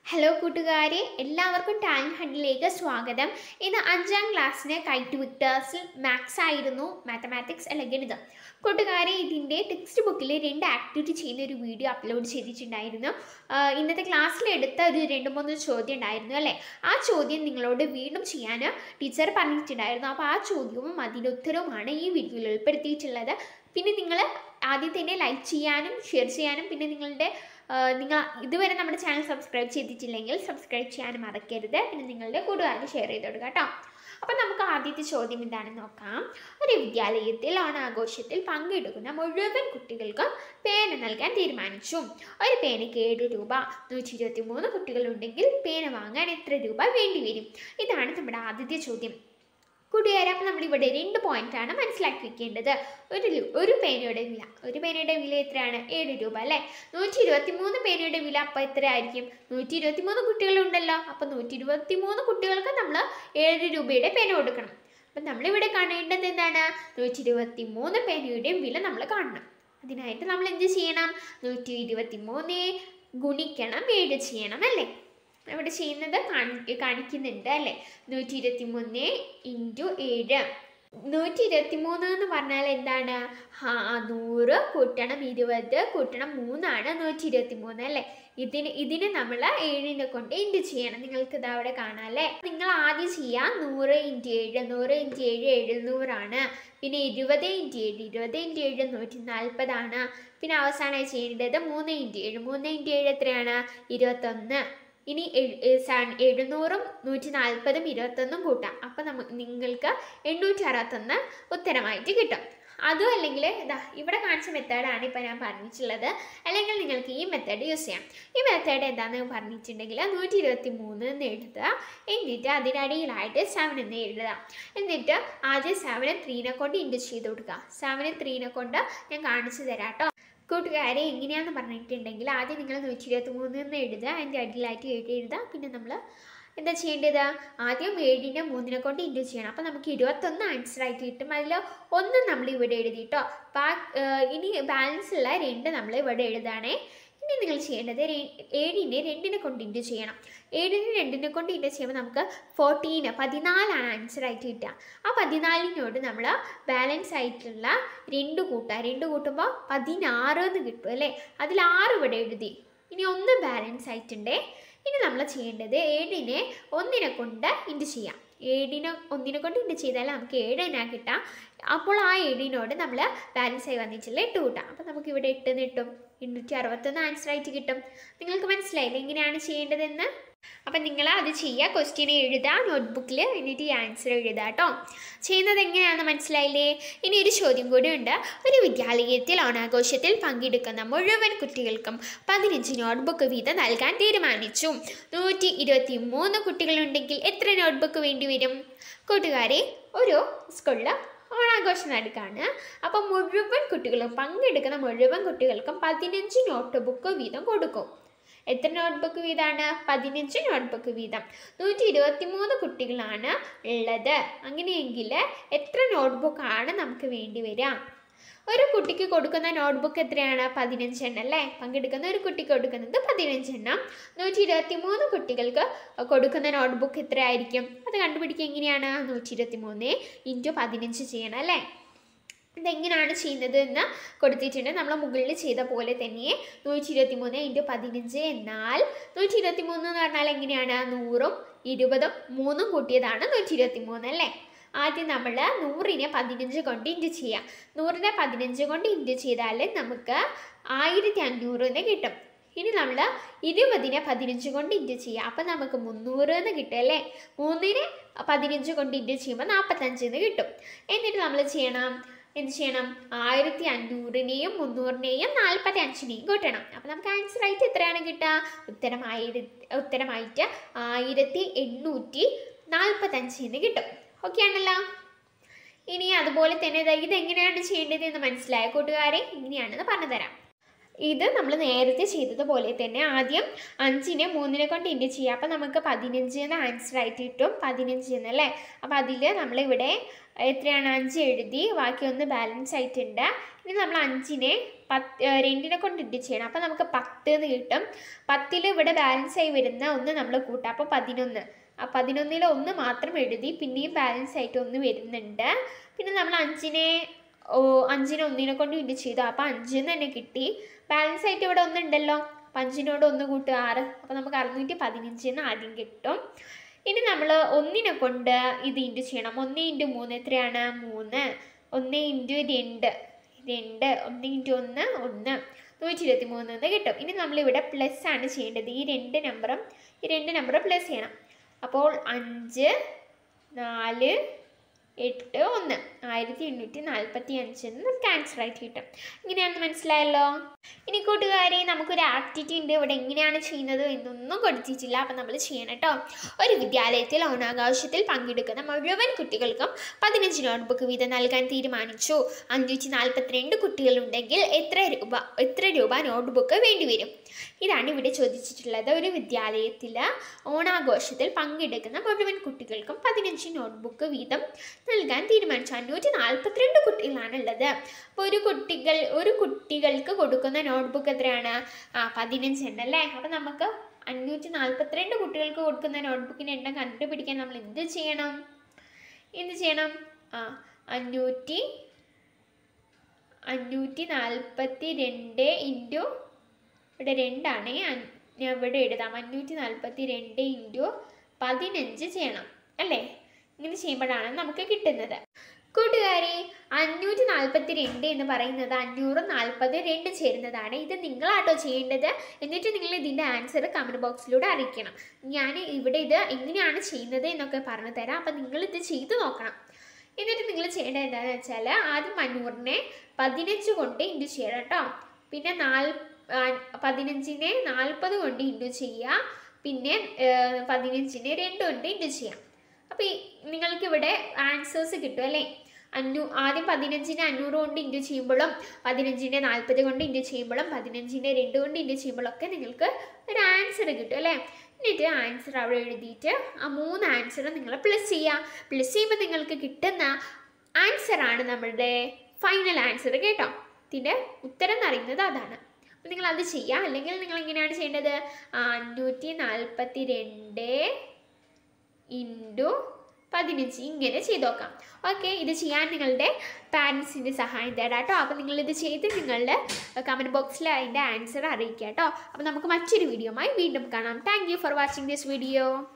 hello കൂട്ടുകാരെ എല്ലാവർക്കും talent ഹണ്ടിലേക്ക് സ്വാഗതം ഇന്ന് അഞ്ചാം ക്ലാസ്സിന് കൈറ്റ് വിക്ടേഴ്സിൽ മാത്സ് ആയിരുന്നു മാത്തമാറ്റിക്സ് അല്ല ഗണിതം കൂട്ടുകാരെ ഇതിൻ്റെ ടെക്സ്റ്റ് ബുക്കിൽ രണ്ട് ആക്ടിവിറ്റി ചെയ്യുന്ന ഒരു വീഡിയോ അപ്ലോഡ് ചെയ്തിട്ടുണ്ടായിരുന്നു ആഹ് ഇന്നത്തെ ക്ലാസ്സിൽ എടുത്ത ഒരു രണ്ട് മൂന്ന് ചോദ്യം ഉണ്ടായിരുന്നു അല്ലേ ആ ചോദ്യം നിങ്ങളോട് വീണ്ടും ചെയ്യാൻ ടീച്ചർ പറഞ്ഞിട്ടുണ്ടായിരുന്നു അപ്പോൾ ആ ചോദ്യവും അതിൻ്റെ ഉത്തരവുമാണ് ഈ വീഡിയോയിൽ ഉൾപ്പെടുത്തിയിട്ടുള്ളത് പിന്നെ നിങ്ങൾ ആദ്യം തന്നെ ലൈക്ക് ചെയ്യാനും ഷെയർ ചെയ്യാനും പിന്നെ നിങ്ങളുടെ ആഹ് നിങ്ങൾ ഇതുവരെ നമ്മുടെ ചാനൽ സബ്സ്ക്രൈബ് ചെയ്തിട്ടില്ലെങ്കിൽ സബ്സ്ക്രൈബ് ചെയ്യാനും മറക്കരുത് പിന്നെ നിങ്ങളുടെ കൂട്ടുകാർക്ക് ഷെയർ ചെയ്ത് കൊടുക്കുക കേട്ടോ അപ്പം നമുക്ക് ആദ്യത്തെ ചോദ്യം എന്താണെന്ന് നോക്കാം ഒരു വിദ്യാലയത്തിൽ ഓണാഘോഷത്തിൽ പങ്കെടുക്കുന്ന മുഴുവൻ കുട്ടികൾക്കും പേന നൽകാൻ തീരുമാനിച്ചു ഒരു പേനയ്ക്ക് ഏഴ് രൂപ നൂറ്റി ഇരുപത്തി മൂന്ന് കുട്ടികളുണ്ടെങ്കിൽ പേന വാങ്ങാൻ എത്ര രൂപ വേണ്ടി വരും ഇതാണ് നമ്മുടെ ആദ്യത്തെ ചോദ്യം കൂട്ടുകാരെ അപ്പം നമ്മളിവിടെ രണ്ട് പോയിന്റാണ് മനസ്സിലാക്കി വെക്കേണ്ടത് ഒരു ലു- ഒരു പേനയുടെ വില ഒരു പേനയുടെ വില എത്രയാണ് ഏഴ് രൂപ അല്ലേ നൂറ്റി ഇരുപത്തി മൂന്ന് പേനയുടെ വില അപ്പം എത്ര ആയിരിക്കും നൂറ്റി ഇരുപത്തി മൂന്ന് കുട്ടികളുണ്ടല്ലോ അപ്പം നൂറ്റി ഇരുപത്തി മൂന്ന് കുട്ടികൾക്ക് നമ്മൾ ഏഴ് രൂപയുടെ പേന കൊടുക്കണം അപ്പം നമ്മളിവിടെ കാണേണ്ടത് എന്താണ് നൂറ്റി ഇരുപത്തി മൂന്ന് പേനയുടെയും വില നമ്മൾ കാണണം അതിനായിട്ട് നമ്മൾ എന്ത് ചെയ്യണം നൂറ്റി ഇരുപത്തി മൂന്ന് ഗുണിക്കണം ഏഴ് ചെയ്യണം അല്ലേ ഇവിടെ ചെയ്യുന്നത് കാണി കാണിക്കുന്നുണ്ട് അല്ലേ നൂറ്റി ഇരുപത്തി മൂന്ന് ഇൻറ്റു ഏഴ് നൂറ്റി ഇരുപത്തി മൂന്ന് എന്ന് പറഞ്ഞാൽ എന്താണ് ആ നൂറ് കൂട്ടണം ഇരുപത് കൂട്ടണം മൂന്നാണ് നൂറ്റി ഇരുപത്തി മൂന്ന് അല്ലേ ഇതിന് ഇതിന് നമ്മൾ ഏഴിനെ കൊണ്ട് ഇൻറ്റു ചെയ്യണം നിങ്ങൾക്ക് ഇത് അവിടെ കാണാം അല്ലേ നിങ്ങൾ ആദ്യം ചെയ്യാം നൂറ് ഇൻറ്റു ഏഴ് നൂറ് ഇൻറ്റു ഏഴ് എഴുന്നൂറാണ് പിന്നെ ഇരുപത് ഇൻറ്റു ഏഴ് ഇരുപത് ഇൻറ്റു ഏഴ് നൂറ്റി നാൽപ്പതാണ് പിന്നെ അവസാനമായി ചെയ്യേണ്ടത് മൂന്ന് ഇൻറ്റു ഏഴ് മൂന്ന് ഇൻറ്റു ഏഴ് എത്രയാണ് ഇരുപത്തൊന്ന് ഇനി എഴ്- ഏ, സ- എഴുന്നൂറും നൂറ്റി നാൽപ്പതും ഇരുപത്തൊന്നും കൂട്ടാം അപ്പം നമുക്ക് നിങ്ങൾക്ക് എണ്ണൂറ്റി അറുപത്തൊന്ന് ഉത്തരമായിട്ട് കിട്ടും അതും അല്ലെങ്കിൽ ഇതാ ഇവിടെ കാണിച്ച മെത്തേഡാണ് ഇപ്പോൾ ഞാൻ പറഞ്ഞിട്ടുള്ളത് അല്ലെങ്കിൽ നിങ്ങൾക്ക് ഈ മെത്തേഡ് യൂസ് ചെയ്യാം ഈ മെത്തേഡ് എന്താണെന്ന് പറഞ്ഞിട്ടുണ്ടെങ്കിൽ നൂറ്റി ഇരുപത്തി മൂന്ന് എന്ന് എഴുതുക എന്നിട്ട് അതിനടിയിലായിട്ട് സെവൻ എന്ന് എഴുതുക എന്നിട്ട് ആദ്യം സെവനെ ത്രീനെ കൊണ്ട് ഇൻഡു ചെയ്ത് കൊടുക്കുക സെവനെ ത്രീനെ കൊണ്ട് ഞാൻ കാണിച്ചു തരാം കേട്ടോ കൂട്ടുകാരെ എങ്ങനെയാണെന്ന് പറഞ്ഞിട്ടുണ്ടെങ്കിൽ ആദ്യം നിങ്ങൾ നൂറ്റി ഇരുപത്തി മൂന്ന് എന്ന് എഴുതുക അതിൻ്റെ അടിയിലായിട്ട് ഏഴ് എഴുതുക പിന്നെ നമ്മൾ എന്താ ചെയ്യേണ്ടത് ആദ്യം ഏഴിനെ മൂന്നിനെ കൊണ്ട് ഇൻറ്റു ചെയ്യണം അപ്പോൾ നമുക്ക് ഇരുപത്തൊന്ന് ആൻസർ ആയിട്ട് കിട്ടും അതിൽ ഒന്ന് നമ്മൾ ഇവിടെ എഴുതി കേട്ടോ ബാ ഏഹ് ഇനി ബാലൻസ് ഉള്ള രണ്ട് നമ്മൾ ഇവിടെ എഴുതാണേ ഇനി നിങ്ങൾ ചെയ്യേണ്ടത് രെ- ഏഴിനെ രണ്ടിനെ കൊണ്ട് ഇൻറ്റു ചെയ്യണം ഏഴിനെ രണ്ടിനെ കൊണ്ട് ഇൻറ്റു ചെയ്യുമ്പോൾ നമുക്ക് ഫോർട്ടീന് പതിനാലാണ് ആൻസർ ആയിട്ട് കിട്ടുക ആ പതിനാലിനോട് നമ്മൾ ബാലൻസ് ആയിട്ടുള്ള രണ്ട് കൂട്ടുക രണ്ട് കൂട്ടുമ്പോൾ പതിനാറ് എന്ന് കിട്ടും അല്ലേ അതിൽ ആറ് ഇവിടെ എഴുതി ഇനി ഒന്ന് ബാലൻസ് ആയിട്ടുണ്ടേ ഇനി നമ്മൾ ചെയ്യേണ്ടത് ഏഴിനെ ഒന്നിനെ കൊണ്ട് ഇൻറ്റു ചെയ്യാം ഏഴിനെ ഒന്നിനെ കൊണ്ട് ഇൻറ്റു ചെയ്താൽ നമുക്ക് ഏഴ് തന്നെ കിട്ടാം അപ്പോൾ ആ ഏഴിനോട് നമ്മൾ ബാലൻസ് ആയി വന്നിട്ടുള്ള എട്ട് കൂട്ടാം അപ്പോൾ നമുക്ക് ഇവിടെ എട്ട് എന്ന് കിട്ടും എണ്ണൂറ്റി അറുപത്തൊന്ന് ആൻസർ ആയിട്ട് കിട്ടും നിങ്ങൾക്ക് മനസ്സിലായില്ലേ എങ്ങനെയാണ് ചെയ്യേണ്ടതെന്ന് അപ്പം നിങ്ങൾ അത് ചെയ്യുക ക്വസ്റ്റ്യൻ എഴുതുക നോട്ട്ബുക്കിൽ എന്നിട്ട് ഈ ആൻസർ എഴുതുക കേട്ടോ ചെയ്യുന്നത് എങ്ങനെയാണെന്ന് മനസ്സിലായില്ലേ ഇനി ഒരു ചോദ്യം കൂടി ഉണ്ട് ഒരു വിദ്യാലയത്തിൽ ഓണാഘോഷത്തിൽ പങ്കെടുക്കുന്ന മുഴുവൻ കുട്ടികൾക്കും പതിനഞ്ച് നോട്ട്ബുക്ക് വീതം നൽകാൻ തീരുമാനിച്ചു നൂറ്റി ഇരുപത്തി മൂന്ന് കുട്ടികളുണ്ടെങ്കിൽ എത്ര നോട്ട്ബുക്ക് വേണ്ടി വരും കൂട്ടുകാരെ ഒരു സ്കൂളിൽ ഓണാഘോഷം നടക്കുകയാണ് അപ്പം മുഴുവൻ കുട്ടികളും പങ്കെടുക്കുന്ന മുഴുവൻ കുട്ടികൾക്കും പതിനഞ്ച് നോട്ട് ബുക്ക് വീതം കൊടുക്കും എത്ര നോട്ട്ബുക്ക് വീതമാണ് പതിനഞ്ച് നോട്ട്ബുക്ക് വീതം നൂറ്റി ഇരുപത്തി മൂന്ന് കുട്ടികളാണ് ഉള്ളത് അങ്ങനെയെങ്കിൽ എത്ര നോട്ട്ബുക്കാണ് നമുക്ക് വേണ്ടി വരിക ഒരു കുട്ടിക്ക് കൊടുക്കുന്ന നോട്ട്ബുക്ക് എത്രയാണ് പതിനഞ്ചെണ്ണം അല്ലേ പങ്കെടുക്കുന്ന ഒരു കുട്ടിക്ക് കൊടുക്കുന്നത് പതിനഞ്ചെണ്ണം നൂറ്റി ഇരുപത്തി മൂന്ന് കുട്ടികൾക്ക് കൊടുക്കുന്ന നോട്ട്ബുക്ക് എത്രയായിരിക്കും അത് കണ്ടുപിടിക്കുക എങ്ങനെയാണ് നൂറ്റി ഇരുപത്തി മൂന്ന് ഇൻറ്റു പതിനഞ്ച് ചെയ്യണം അല്ലേ ഇതെങ്ങനെയാണ് ചെയ്യുന്നത് എന്ന് കൊടുത്തിട്ടുണ്ട് നമ്മൾ മുകളിൽ ചെയ്ത പോലെ തന്നെ നൂറ്റി ഇരുപത്തി മൂന്ന് ഇൻറ്റു പതിനഞ്ച് എന്നാൽ നൂറ്റി ഇരുപത്തി മൂന്ന് എന്ന് പറഞ്ഞാൽ എങ്ങനെയാണ് നൂറും ഇരുപതും മൂന്നും കൂട്ടിയതാണ് നൂറ്റി ഇരുപത്തി മൂന്ന് അല്ലേ ആദ്യം നമ്മൾ നൂറിനെ പതിനഞ്ച് കൊണ്ട് ഇൻറ്റു ചെയ്യാം നൂറിനെ പതിനഞ്ച് കൊണ്ട് ഇൻറ്റു ചെയ്താൽ നമുക്ക് ആയിരത്തി അഞ്ഞൂറ് എന്ന് കിട്ടും ഇനി നമ്മൾ ഇരുപതിനെ പതിനഞ്ച് കൊണ്ട് ഇൻറ്റു ചെയ്യാം അപ്പം നമുക്ക് മുന്നൂറ് എന്ന് കിട്ടും അല്ലേ മൂന്നിനെ പതിനഞ്ച് കൊണ്ട് ഇൻറ്റു ചെയ്യുമ്പോൾ നാൽപ്പത്തഞ്ച് എന്ന് കിട്ടും എന്നിട്ട് നമ്മൾ ചെയ്യണം എന്ത് ചെയ്യണം ആയിരത്തി അഞ്ഞൂറിനെയും മുന്നൂറിനെയും നാൽപ്പത്തി അഞ്ചിനെയും കൂട്ടണം അപ്പം നമുക്ക് ആൻസർ ആയിട്ട് എത്രയാണ് കിട്ടുക ഉത്തരം ആയിരത്തി ഉത്തരമായിട്ട് ആയിരത്തി എണ്ണൂറ്റി നാൽപ്പത്തഞ്ചിന് കിട്ടും ഓക്കെ ആണല്ലോ ഇനി അതുപോലെ തന്നെ ദാ ഇതെങ്ങനെയാണ് ചെയ്യേണ്ടത് എന്ന് മനസ്സിലായ കൂട്ടുകാരെ ഇങ്ങനെയാണെന്ന് പറഞ്ഞു തരാം ഇത് നമ്മൾ നേരത്തെ ചെയ്തതുപോലെ തന്നെ ആദ്യം അഞ്ചിനെ മൂന്നിനെ കൊണ്ട് ഇൻറ്റു ചെയ്യുക അപ്പം നമുക്ക് പതിനഞ്ച് എന്ന് ആൻസർ ആയിട്ട് കിട്ടും പതിനഞ്ച് എന്നല്ലേ അപ്പോൾ അതിൽ നമ്മളിവിടെ എത്രയാണ് അഞ്ച് എഴുതി ബാക്കി ഒന്ന് ബാലൻസ് ആയിട്ടുണ്ട് ഇനി നമ്മൾ അഞ്ചിനെ പത്ത് ഏ, രണ്ടിനെ കൊണ്ട് ഇട്ട് ചെയ്യണം അപ്പോൾ നമുക്ക് പത്ത് എന്ന് കിട്ടും പത്തിൽ ഇവിടെ ബാലൻസ് ആയി വരുന്ന ഒന്ന് നമ്മൾ കൂട്ടാം അപ്പോൾ പതിനൊന്ന് ആ പതിനൊന്നിൽ ഒന്ന് മാത്രം എഴുതി പിന്നെയും ബാലൻസ് ആയിട്ട് ഒന്ന് വരുന്നുണ്ട് പിന്നെ നമ്മൾ അഞ്ചിനെ ഓ അഞ്ചിനെ ഒന്നിനെ കൊണ്ട് ഇട്ട് ചെയ്തു അപ്പോൾ അഞ്ചിന്ന് തന്നെ കിട്ടി ബാലൻസ് ആയിട്ട് ഇവിടെ ഒന്നുണ്ടല്ലോ അപ്പം അഞ്ചിനോട് ഒന്ന് കൂട്ടുക ആറ് അപ്പോൾ നമുക്ക് അറുന്നൂറ്റി പതിനഞ്ചിന്ന് ആദ്യം കിട്ടും ഇനി നമ്മൾ ഒന്നിനെ കൊണ്ട് ഇത് ഇൻറ്റു ചെയ്യണം ഒന്ന് ഇൻറ്റു മൂന്ന് എത്രയാണ് മൂന്ന് ഒന്ന് ഇൻറ്റു രണ്ട് രണ്ട് ഒന്ന് ഇൻറ്റു ഒന്ന് ഒന്ന് നൂറ്റി ഇരുപത്തി മൂന്ന് എന്ന് കിട്ടും ഇനി നമ്മളിവിടെ പ്ലസ് ആണ് ചെയ്യേണ്ടത് ഈ രണ്ട് നമ്പറും ഈ രണ്ട് നമ്പറും പ്ലസ് ചെയ്യണം അപ്പോൾ അഞ്ച് നാല് എട്ട് ഒന്ന് ആയിരത്തി എണ്ണൂറ്റി നാൽപ്പത്തി അഞ്ചെന്ന് നമുക്ക് ആൻസർ ആയിട്ട് കിട്ടും ഇങ്ങനെയാണെന്ന് മനസ്സിലായല്ലോ ഇനി കൂട്ടുകാരെ നമുക്കൊരു ആക്ടിവിറ്റി ഉണ്ട് ഇവിടെ എങ്ങനെയാണ് ചെയ്യുന്നത് എന്നൊന്നും കൊടുത്തിട്ടില്ല അപ്പം നമ്മൾ ചെയ്യണം കേട്ടോ ഒരു വിദ്യാലയത്തിൽ ഓണാഘോഷത്തിൽ പങ്കെടുക്കുന്ന മുഴുവൻ കുട്ടികൾക്കും പതിനഞ്ച് നോട്ട്ബുക്ക് വീതം നൽകാൻ തീരുമാനിച്ചു അഞ്ഞൂറ്റി നാൽപ്പത്തിരണ്ട് കുട്ടികളുണ്ടെങ്കിൽ എത്ര രൂപ എത്ര രൂപ നോട്ട്ബുക്ക് വേണ്ടിവരും ഇതാണ് ഇവിടെ ചോദിച്ചിട്ടുള്ളത് ഒരു വിദ്യാലയത്തിൽ ഓണാഘോഷത്തിൽ പങ്കെടുക്കുന്ന മുഴുവൻ കുട്ടികൾക്കും പതിനഞ്ച് നോട്ട്ബുക്ക് വീതം നൽകാൻ തീരുമാനിച്ചു അഞ്ഞൂറ്റി നാൽപ്പത്തിരണ്ട് കുട്ടികളാണുള്ളത് അപ്പോൾ ഒരു കുട്ടികൾ ഒരു കുട്ടികൾക്ക് കൊടുക്കുന്ന നോട്ട്ബുക്ക് എത്രയാണ് ആ പതിനഞ്ച് ഉണ്ടല്ലേ അപ്പോൾ നമുക്ക് അഞ്ഞൂറ്റി നാൽപ്പത്തിരണ്ട് കുട്ടികൾക്ക് കൊടുക്കുന്ന നോട്ട്ബുക്കിൻ്റെ എണ്ണം കണ്ടുപിടിക്കാൻ നമ്മൾ എന്ത് ചെയ്യണം എന്ത് ചെയ്യണം ആ അഞ്ഞൂറ്റി അഞ്ഞൂറ്റി നാൽപ്പത്തി രണ്ട് ഇൻറ്റു ഇവിടെ രണ്ടാണ് അൻ- ഞാൻ ഇവിടെ എഴുതാം അഞ്ഞൂറ്റി നാൽപ്പത്തി രണ്ട് ഇൻറ്റു പതിനഞ്ച് ചെയ്യണം അല്ലേ ഇങ്ങനെ ചെയ്യുമ്പോഴാണ് നമുക്ക് കിട്ടുന്നത് കൂട്ടുകാരെ അഞ്ഞൂറ്റി നാൽപ്പത്തി രണ്ട് എന്ന് പറയുന്നത് അഞ്ഞൂറ് നാൽപ്പത് രണ്ട് ചേരുന്നതാണ് ഇത് നിങ്ങളാട്ടോ ചെയ്യേണ്ടത് എന്നിട്ട് നിങ്ങൾ ഇതിൻ്റെ ആൻസർ കമൻറ്റ് ബോക്സിലൂടെ അറിയിക്കണം ഞാൻ ഇവിടെ ഇത് എങ്ങനെയാണ് ചെയ്യുന്നത് എന്നൊക്കെ പറഞ്ഞു തരാം അപ്പം നിങ്ങൾ ഇത് ചെയ്ത് നോക്കണം എന്നിട്ട് നിങ്ങൾ ചെയ്യേണ്ടത് എന്താണെന്ന് വെച്ചാൽ ആദ്യം അഞ്ഞൂറിനെ പതിനഞ്ച് കൊണ്ട് ഇൻറ്റു ചെയ്യണം കേട്ടോ പിന്നെ നാൽ ആ, പതിനഞ്ചിനെ നാൽപ്പത് കൊണ്ട് ഇൻറ്റു ചെയ്യുക പിന്നെ ഏഹ്, പതിനഞ്ചിനെ രണ്ട് കൊണ്ട് ഇൻറ്റു ചെയ്യാം അപ്പോൾ ഈ നിങ്ങൾക്കിവിടെ ആൻസേഴ്സ് കിട്ടും അല്ലേ അഞ്ഞൂ ആദ്യം പതിനഞ്ചിനെ അഞ്ഞൂറ് കൊണ്ട് ഇൻറ്റു ചെയ്യുമ്പോഴും പതിനഞ്ചിനെ നാൽപ്പത് കൊണ്ട് ഇൻറ്റു ചെയ്യുമ്പോഴും പതിനഞ്ചിനെ രണ്ട് കൊണ്ട് ഇൻറ്റു ചെയ്യുമ്പോഴൊക്കെ നിങ്ങൾക്ക് ഒരു ആൻസർ കിട്ടും അല്ലേ എന്നിട്ട് ആൻസർ അവിടെ എഴുതിയിട്ട് ആ മൂന്ന് ആൻസറും നിങ്ങൾ പ്ലസ് ചെയ്യുക പ്ലസ് ചെയ്യുമ്പോൾ നിങ്ങൾക്ക് കിട്ടുന്ന ആൻസറാണ് നമ്മളുടെ ഫൈനൽ ആൻസർ കേട്ടോ ഇതിൻ്റെ ഉത്തരം എന്ന് പറയുന്നത് അതാണ് അപ്പം നിങ്ങൾ അത് ചെയ്യുക അല്ലെങ്കിൽ നിങ്ങൾ എങ്ങനെയാണ് ചെയ്യേണ്ടത് ആ, അഞ്ഞൂറ്റി നാൽപ്പത്തി രണ്ട് ഇൻറ്റു പതിനഞ്ച് ഇങ്ങനെ ചെയ്ത് നോക്കാം ഓക്കെ ഇത് ചെയ്യാൻ നിങ്ങളുടെ പാരൻസിൻ്റെ സഹായം തേടാം കേട്ടോ അപ്പോൾ നിങ്ങളിത് ചെയ്ത് നിങ്ങളുടെ കമൻറ്റ് ബോക്സിൽ അതിൻ്റെ ആൻസർ അറിയിക്കുക കേട്ടോ അപ്പോൾ നമുക്ക് മറ്റൊരു വീഡിയോയുമായി വീണ്ടും കാണാം thank you for watching this video